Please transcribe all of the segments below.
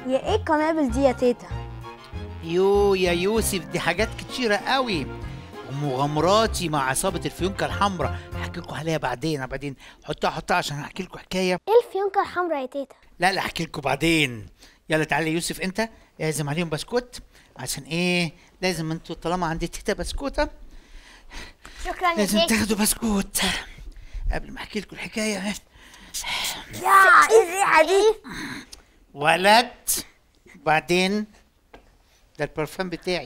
هي ايه القنابل دي يا تيتا يو يا يوسف دي حاجات كتيرة قوي ومغامراتي مع عصابة الفيونكة الحمراء هحكي لكم عليها بعدين بعدين حطها حطها عشان احكي لكم حكاية ايه الفيونكة الحمراء يا تيتا لا لا احكي لكم بعدين يلا تعالى يا يوسف انت اعزم عليهم بسكوت عشان ايه لازم انتوا طالما عندي تيتا بسكوتة شكرا يا لازم تيتا تاخدوا بسكوت قبل ما احكي لكم الحكاية يا ايه الريحة دي ولد بعدين ده البرفان بتاعي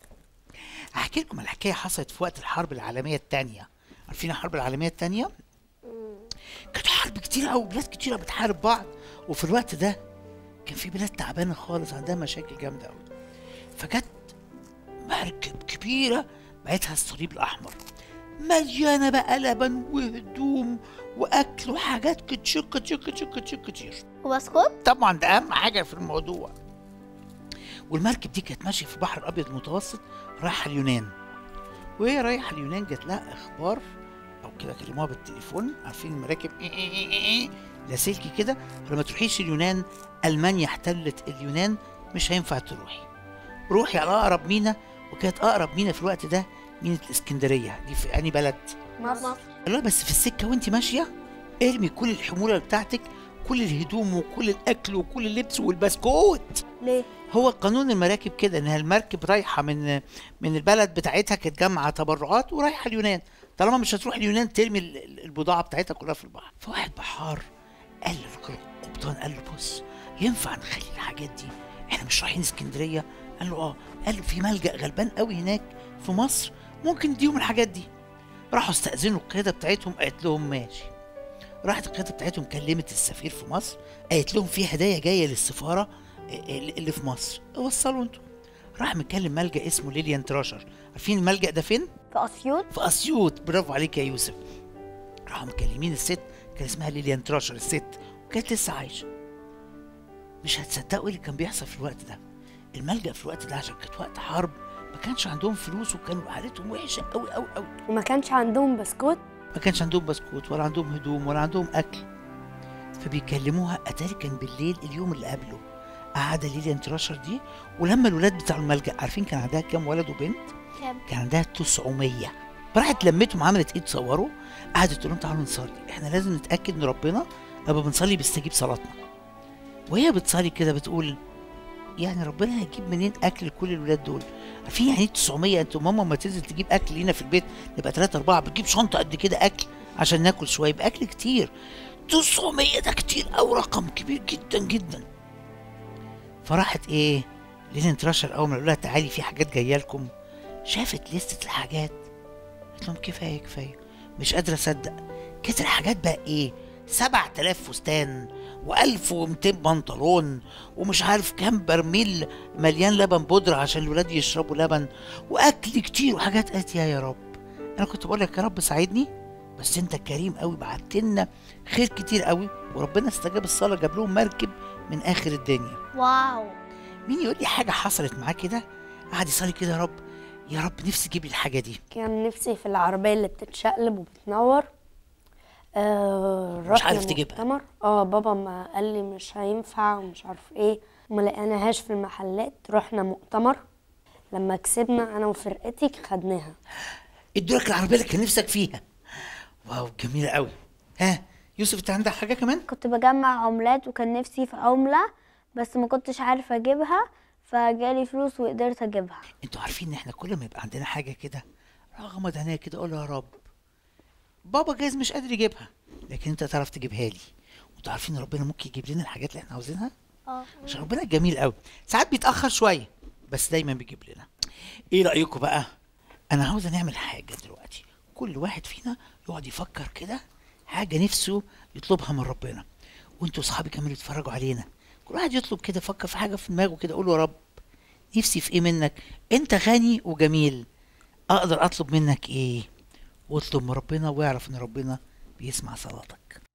احكي لكم الحكايه حصلت في وقت الحرب العالميه الثانيه عارفين الحرب العالميه الثانيه كانت حرب كتير قوي بلاد كتيره بتحارب بعض وفي الوقت ده كان في بلاد تعبانه خالص عندها مشاكل جامده قوي فجت مركب كبيره بعتها الصليب الاحمر مليانه بقى لبن وهدوم واكل وحاجات كتير كتير كتير كتير كتير وبسكوت طبعا ده اهم حاجه في الموضوع والمركب دي كانت ماشيه في البحر الابيض المتوسط رايحه اليونان وهي رايحه اليونان جات لها اخبار او كده كلموها بالتليفون عارفين المراكب إيه إيه إيه إيه إيه لاسلكي كده لما تروحيش اليونان المانيا احتلت اليونان مش هينفع تروحي روحي على اقرب مينا وكانت اقرب مينا في الوقت ده مينا الاسكندريه دي في اني بلد مصر لا بس في السكه وانت ماشيه ارمي كل الحموله بتاعتك كل الهدوم وكل الاكل وكل اللبس والبسكوت ليه هو قانون المراكب كده انها المركب رايحه من من البلد بتاعتها كانت جامعه تبرعات ورايحه اليونان طالما مش هتروح اليونان ترمي ال- ال- البضاعه بتاعتها كلها في البحر فواحد بحار قال للراجل القبطان قال له بص ينفع نخلي الحاجات دي احنا مش رايحين اسكندريه قال له اه قال له في ملجا غلبان قوي هناك في مصر ممكن نديهم الحاجات دي راحوا استأذنوا القيادة بتاعتهم قالت لهم ماشي راحت القيادة بتاعتهم كلمت السفير في مصر قالت لهم في هدايا جاية للسفارة اللي في مصر وصلوا انتوا راح مكلم ملجأ اسمه ليليان تراشر عارفين الملجأ ده فين؟ في اسيوط في اسيوط برافو عليك يا يوسف راحوا مكلمين الست كان اسمها ليليان تراشر الست وكانت لسه عايشه مش هتصدقوا ايه اللي كان بيحصل في الوقت ده الملجأ في الوقت ده عشان كانت وقت حرب ما كانش عندهم فلوس وكانوا حالتهم وحشه قوي قوي قوي وما كانش عندهم بسكوت ما كانش عندهم بسكوت ولا عندهم هدوم ولا عندهم اكل فبيكلموها اتاري كان بالليل اليوم اللي قبله قاعده ليليان تراشر دي ولما الولاد بتاع الملجأ عارفين كان عندها كام ولد وبنت كام كان عندها 900 راحت لمتهم عملت ايه تصوروا قعدت تقول لهم تعالوا نصلي احنا لازم نتاكد ان ربنا لما بنصلي بيستجيب صلاتنا وهي بتصلي كده بتقول يعني ربنا هيجيب منين اكل لكل الولاد دول عارفين يعني ايه 900 انتوا ماما ما تنزل تجيب اكل لينا في البيت نبقى 3 4 بتجيب شنطه قد كده اكل عشان ناكل شويه يبقى اكل كتير 900 ده كتير او رقم كبير جدا جدا فراحت ايه ليلين تراشر اول ما قالوا لها تعالي في حاجات جايه لكم شافت لستة الحاجات قالت لهم كفايه كفايه مش قادره اصدق كانت الحاجات بقى ايه 7000 فستان و1200 بنطلون ومش عارف كام برميل مليان لبن بودرة عشان الولاد يشربوا لبن واكل كتير وحاجات قالت يا يا رب انا كنت بقول لك يا رب ساعدني بس انت كريم قوي بعت لنا خير كتير قوي وربنا استجاب الصلاه جاب لهم مركب من اخر الدنيا واو مين يقول لي حاجه حصلت معاه كده قعد يصلي كده يا رب يا رب نفسي تجيب لي الحاجه دي كان نفسي في العربية اللي بتتشقلب وبتنور آه مش رحنا عارف تجيبها. مؤتمر اه بابا ما قال لي مش هينفع ومش عارف ايه وما لقيناهاش في المحلات رحنا مؤتمر لما كسبنا انا وفرقتي خدناها ادوا لك العربيه اللي كان نفسك فيها واو جميله قوي ها يوسف انت عندك حاجه كمان كنت بجمع عملات وكان نفسي في عملة بس ما كنتش عارفة اجيبها فجالي فلوس وقدرت اجيبها انتوا عارفين ان احنا كل ما يبقى عندنا حاجه كده رغم عينيا كده اقول يا رب بابا جايز مش قادر يجيبها لكن انت تعرف تجيبها لي وانتوا عارفين ان ربنا ممكن يجيب لنا الحاجات اللي احنا عاوزينها اه عشان ربنا جميل قوي ساعات بيتاخر شويه بس دايما بيجيب لنا ايه رايكم بقى انا عاوز نعمل حاجه دلوقتي كل واحد فينا يقعد يفكر كده حاجه نفسه يطلبها من ربنا وانتوا صحابي كمان يتفرجوا علينا كل واحد يطلب كده فكر في حاجه في دماغه كده قول له يا رب نفسي في ايه منك انت غني وجميل اقدر اطلب منك ايه واطلب من ربنا واعرف ان ربنا بيسمع صلاتك